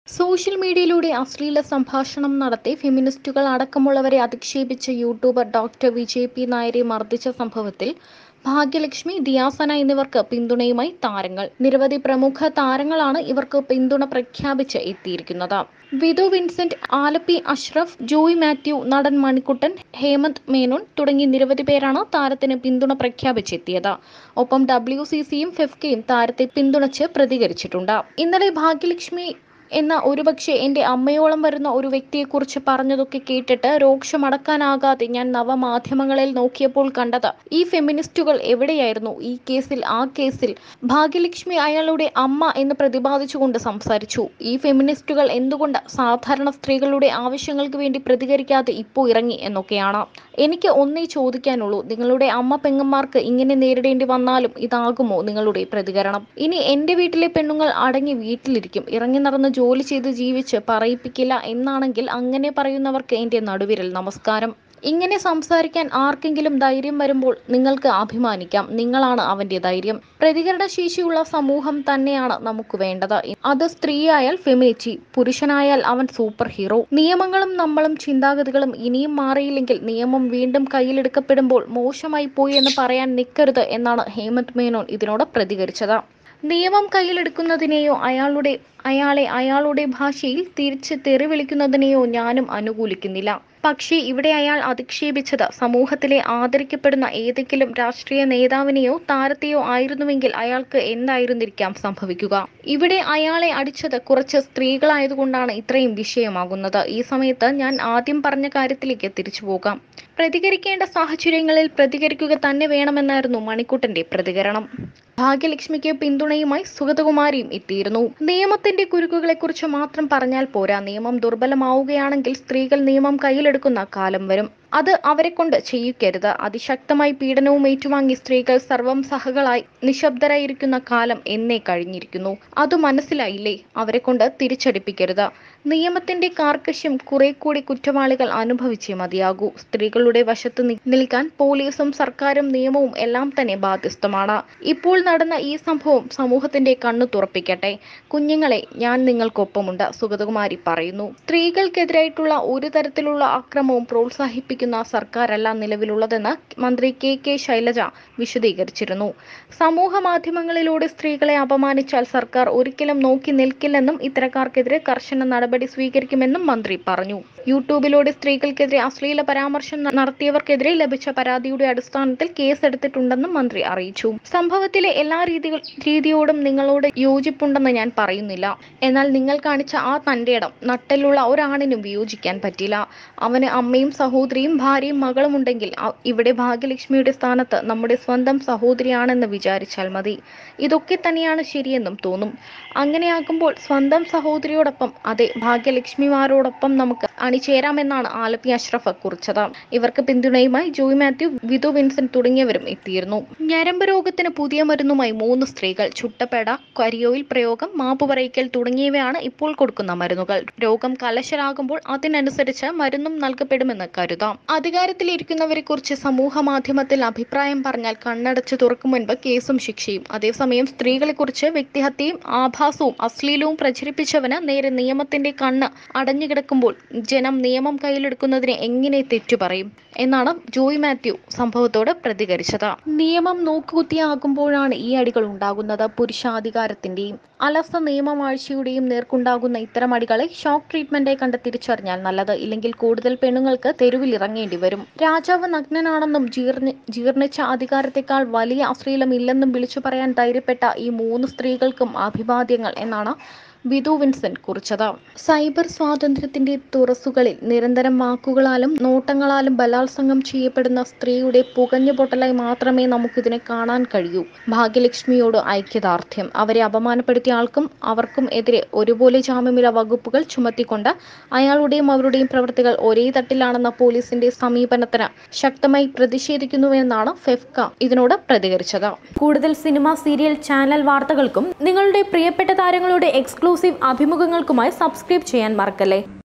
social മീഡിയയിലൂടെ അശ്ലീല സംഭാഷണം നടത്തി ഫെമിനിസ്റ്റുകൾ അടക്കമുള്ളവരെ അധിക്ഷേപിച്ച യൂട്യൂബർ ഡോക്ടർ വിജയ് പി നായരെ മർദ്ദിച്ച സംഭവത്തിൽ ഭാഗ്യലക്ഷ്മി ദിയാസന എന്നിവർക്ക് പിന്തുണയുമായി താരങ്ങൾ നിരവധി പ്രമുഖ താരങ്ങളാണ് ഇവർക്ക് പിന്തുണ പ്രഖ്യാപിച്ച് എത്തിയിരിക്കുന്നത് വിധു വിൻസെന്റ് ആലപ്പി അഷ്റഫ് ജോയ് മാത്യു നടൻ മണിക്കുട്ടൻ ഹേമന്ത് മേനോൻ തുടങ്ങി നിരവധി പേരാണ് താരത്തിന് പിന്തുണ പ്രഖ്യാപിച്ചെത്തിയത് ഒപ്പം ഡബ്ല്യു സി സിയും ഫെഫ്കയും താരത്തെ പിന്തുണച്ച് പ്രതികരിച്ചിട്ടുണ്ട് ഇന്നലെ ഭാഗ്യലക്ഷ്മി എന്ന ഒരുപക്ഷെ എൻ്റെ അമ്മയോളം വരുന്ന ഒരു വ്യക്തിയെക്കുറിച്ച് പറഞ്ഞതൊക്കെ കേട്ടിട്ട് രോക്ഷമടക്കാനാകാതെ ഞാൻ നവമാധ്യമങ്ങളിൽ നോക്കിയപ്പോൾ കണ്ടത് ഈ ഫെമിനിസ്റ്റുകൾ എവിടെയായിരുന്നു ഈ കേസിൽ ആ കേസിൽ ഭാഗ്യലക്ഷ്മി അയാളുടെ അമ്മ എന്ന് പ്രതിപാദിച്ചുകൊണ്ട് സംസാരിച്ചു ഈ ഫെമിനിസ്റ്റുകൾ എന്തുകൊണ്ട് സാധാരണ സ്ത്രീകളുടെ ആവശ്യങ്ങൾക്ക് വേണ്ടി പ്രതികരിക്കാതെ ഇപ്പോൾ ഇറങ്ങി എന്നൊക്കെയാണ് എനിക്ക് ഒന്നേ ചോദിക്കാനുള്ളൂ നിങ്ങളുടെ അമ്മ പെങ്ങന്മാർക്ക് ഇങ്ങനെ നേരിടേണ്ടി വന്നാലും ഇതാകുമോ നിങ്ങളുടെ പ്രതികരണം ഇനി എൻ്റെ വീട്ടിലെ പെണ്ണുങ്ങൾ അടങ്ങി വീട്ടിലിരിക്കും ഇറങ്ങി നടന്ന് ജോലി ചെയ്ത് ജീവിച്ച് പറയിപ്പിക്കില്ല എന്നാണെങ്കിൽ അങ്ങനെ പറയുന്നവർക്ക് എൻ്റെ നടുവിരൽ നമസ്കാരം ഇങ്ങനെ സംസാരിക്കാൻ ആർക്കെങ്കിലും ധൈര്യം വരുമ്പോൾ നിങ്ങൾക്ക് അഭിമാനിക്കാം നിങ്ങളാണ് അവന്റെ ധൈര്യം പ്രതികരണ ശേഷിയുള്ള സമൂഹം തന്നെയാണ് നമുക്ക് വേണ്ടത് അത് സ്ത്രീയായാൽ ഫെമിനിറ്റി പുരുഷനായാൽ അവൻ സൂപ്പർ ഹീറോ നിയമങ്ങളും നമ്മളും ചിന്താഗതികളും ഇനിയും മാറിയില്ലെങ്കിൽ നിയമം വീണ്ടും കയ്യിലെടുക്കപ്പെടുമ്പോൾ മോശമായി പോയി എന്ന് പറയാൻ നിൽക്കരുത് എന്നാണ് ഹേമന്ത് മേനോൻ ഇതിനോട് പ്രതികരിച്ചത് നിയമം കയ്യിലെടുക്കുന്നതിനെയോ അയാളുടെ അയാളെ അയാളുടെ ഭാഷയിൽ തിരിച്ച് തെറി വിളിക്കുന്നതിനെയോ ഞാനും അനുകൂലിക്കുന്നില്ല പക്ഷേ ഇവിടെ അയാൾ അധിക്ഷേപിച്ചത് സമൂഹത്തിലെ ആദരിക്കപ്പെടുന്ന ഏതെങ്കിലും രാഷ്ട്രീയ നേതാവിനെയോ താരത്തെയോ ആയിരുന്നുവെങ്കിൽ അയാൾക്ക് എന്തായിരുന്നിരിക്കാം സംഭവിക്കുക ഇവിടെ അയാളെ അടിച്ചത് കുറച്ച് സ്ത്രീകളായതുകൊണ്ടാണ് ഇത്രയും വിഷയമാകുന്നത് ഈ സമയത്ത് ഞാൻ ആദ്യം പറഞ്ഞ കാര്യത്തിലേക്ക് തിരിച്ചു പോകാം പ്രതികരിക്കേണ്ട സാഹചര്യങ്ങളിൽ പ്രതികരിക്കുക തന്നെ വേണമെന്നായിരുന്നു മണിക്കുട്ടന്റെ പ്രതികരണം ഭാഗ്യലക്ഷ്മിക്ക് പിന്തുണയുമായി സുഗതകുമാരിയും എത്തിയിരുന്നു നിയമത്തിന്റെ കുരുക്കുകളെക്കുറിച്ച് മാത്രം പറഞ്ഞാൽ പോരാ നിയമം ദുർബലമാവുകയാണെങ്കിൽ സ്ത്രീകൾ നിയമം കയ്യിലെടുക്കുന്ന കാലം വരും അത് അവരെ കൊണ്ട് ചെയ്യിക്കരുത് അതിശക്തമായി പീഡനവും ഏറ്റുവാങ്ങി സ്ത്രീകൾ സർവം സഹകളായി നിശബ്ദരായിരിക്കുന്ന കാലം എന്നേ കഴിഞ്ഞിരിക്കുന്നു അത് മനസ്സിലായില്ലേ അവരെ കൊണ്ട് തിരിച്ചടിപ്പിക്കരുത് നിയമത്തിന്റെ കാർക്കശ്യം കുറെ കൂടി കുറ്റവാളികൾ അനുഭവിച്ചേ മതിയാകൂ സ്ത്രീകളുടെ വശത്ത് നിൽക്കാൻ പോലീസും സർക്കാരും നിയമവും എല്ലാം തന്നെ ബാധ്യസ്ഥമാണ് ഇപ്പോൾ നടന്ന ഈ സംഭവം സമൂഹത്തിന്റെ കണ്ണു തുറപ്പിക്കട്ടെ കുഞ്ഞുങ്ങളെ ഞാൻ നിങ്ങൾക്കൊപ്പമുണ്ട് സുഗതകുമാരി പറയുന്നു സ്ത്രീകൾക്കെതിരായിട്ടുള്ള ഒരു തരത്തിലുള്ള അക്രമവും പ്രോത്സാഹിപ്പിക്കുന്ന സർക്കാരല്ല നിലവിലുള്ളതെന്ന് മന്ത്രി കെ കെ ശൈലജ വിശദീകരിച്ചിരുന്നു സമൂഹ മാധ്യമങ്ങളിലൂടെ സ്ത്രീകളെ അപമാനിച്ചാൽ സർക്കാർ ഒരിക്കലും നോക്കി നിൽക്കില്ലെന്നും ഇത്തരക്കാർക്കെതിരെ കർശന നടപടി സ്വീകരിക്കുമെന്നും മന്ത്രി പറഞ്ഞു യൂട്യൂബിലൂടെ സ്ത്രീകൾക്കെതിരെ അശ്ലീല പരാമർശം നടത്തിയവർക്കെതിരെ ലഭിച്ച പരാതിയുടെ അടിസ്ഥാനത്തിൽ കേസെടുത്തിട്ടുണ്ടെന്നും മന്ത്രി അറിയിച്ചു സംഭവത്തിലെ എല്ലാ രീതികൾ രീതിയോടും നിങ്ങളോട് യോജിപ്പുണ്ടെന്ന് ഞാൻ പറയുന്നില്ല എന്നാൽ നിങ്ങൾ കാണിച്ച ആ തന്റെ ഇടം നട്ടെല്ലുള്ള ഒരാണിനും വിയോജിക്കാൻ പറ്റില്ല അവന് അമ്മയും സഹോദരിയും ഭാര്യയും മകളും ഉണ്ടെങ്കിൽ ഇവിടെ ഭാഗ്യലക്ഷ്മിയുടെ സ്ഥാനത്ത് നമ്മുടെ സ്വന്തം സഹോദരിയാണെന്ന് വിചാരിച്ചാൽ മതി ഇതൊക്കെ തന്നെയാണ് ശരിയെന്നും തോന്നും അങ്ങനെയാകുമ്പോൾ സ്വന്തം സഹോദരിയോടൊപ്പം അതെ ഭാഗ്യലക്ഷ്മിമാരോടൊപ്പം നമുക്ക് അണിചേരാമെന്നാണ് ആലപ്പി അഷ്റഫ് കുറിച്ചത് ഇവർക്ക് പിന്തുണയുമായി ജോയ് മാത്യു വിധു വിൻസെന്റ് തുടങ്ങിയവരും എത്തിയിരുന്നു ഞരമ്പ് രോഗത്തിന് പുതിയ മരുന്നുമായി മൂന്ന് സ്ത്രീകൾ ചുട്ടപ്പേട കരിയോയിൽ പ്രയോഗം മാപ്പ് പറയിക്കൽ തുടങ്ങിയവയാണ് ഇപ്പോൾ കൊടുക്കുന്ന മരുന്നുകൾ രോഗം കലശലാകുമ്പോൾ അതിനനുസരിച്ച് മരുന്നും നൽകപ്പെടുമെന്ന് കരുതാം അധികാരത്തിലിരിക്കുന്നവരെ കുറിച്ച് സമൂഹ മാധ്യമത്തിൽ അഭിപ്രായം പറഞ്ഞാൽ കണ്ണടച്ചു തുറക്കും മുൻപ് കേസും ശിക്ഷയും അതേസമയം സ്ത്രീകളെ കുറിച്ച് വ്യക്തിഹത്യയും ആഭാസവും അശ്ലീലവും പ്രചരിപ്പിച്ചവന് നേരെ നിയമത്തിന്റെ കണ്ണ് അടഞ്ഞുകിടക്കുമ്പോൾ ജനം നിയമം കയ്യിലെടുക്കുന്നതിനെ എങ്ങനെ തെറ്റു പറയും എന്നാണ് ജോയ് മാത്യു സംഭവത്തോട് പ്രതികരിച്ചത് നിയമം നോക്കുകുത്തിയാകുമ്പോഴാണ് ഈ അടികൾ ഉണ്ടാകുന്നത് പുരുഷാധികാരത്തിന്റെയും അലസ നിയമവാഴ്ചയുടെയും നേർക്കുണ്ടാകുന്ന ഇത്തരം അടികളെ ഷോക്ക് ട്രീറ്റ്മെന്റായി കണ്ട് തിരിച്ചറിഞ്ഞാൽ നല്ലത് ഇല്ലെങ്കിൽ കൂടുതൽ പെണ്ണുങ്ങൾക്ക് തെരുവിൽ ഇറങ്ങേണ്ടി വരും രാജാവ് നഗ്നനാണെന്നും ജീർണി ജീർണിച്ച അധികാരത്തെക്കാൾ വലിയ അശ്ലീലം ഇല്ലെന്നും വിളിച്ചു പറയാൻ ധൈര്യപ്പെട്ട ഈ മൂന്ന് സ്ത്രീകൾക്കും അഭിവാദ്യങ്ങൾ എന്നാണ് വിധു വിൻസെന്റ് കുറിച്ചത് സൈബർ സ്വാതന്ത്ര്യത്തിന്റെ തുറസുകളിൽ നിരന്തരം വാക്കുകളാലും നോട്ടങ്ങളാലും ബലാത്സംഗം ചെയ്യപ്പെടുന്ന സ്ത്രീയുടെ പുകഞ്ഞു പൊട്ടലായി മാത്രമേ നമുക്കിതിനെ കാണാൻ കഴിയൂ ഭാഗ്യലക്ഷ്മിയോട് ഐക്യദാർഢ്യം അവരെ അപമാനപ്പെടുത്തിയ ആൾക്കും അവർക്കും എതിരെ ഒരുപോലെ ജാമ്യമില്ല വകുപ്പുകൾ ചുമത്തിക്കൊണ്ട് അയാളുടെയും അവരുടെയും പ്രവൃത്തികൾ ഒരേ തട്ടിലാണെന്ന പോലീസിന്റെ സമീപനത്തിന് ശക്തമായി പ്രതിഷേധിക്കുന്നുവെന്നാണ് ഫെഫ്ക ഇതിനോട് പ്രതികരിച്ചത് കൂടുതൽ സിനിമ സീരിയൽ ചാനൽ വാർത്തകൾക്കും നിങ്ങളുടെ പ്രിയപ്പെട്ട താരങ്ങളുടെ എക്സ്ക്ലൂസീവ് അഭിമുഖങ്ങൾക്കുമായി സബ്സ്ക്രൈബ് ചെയ്യാൻ മറക്കല്ലേ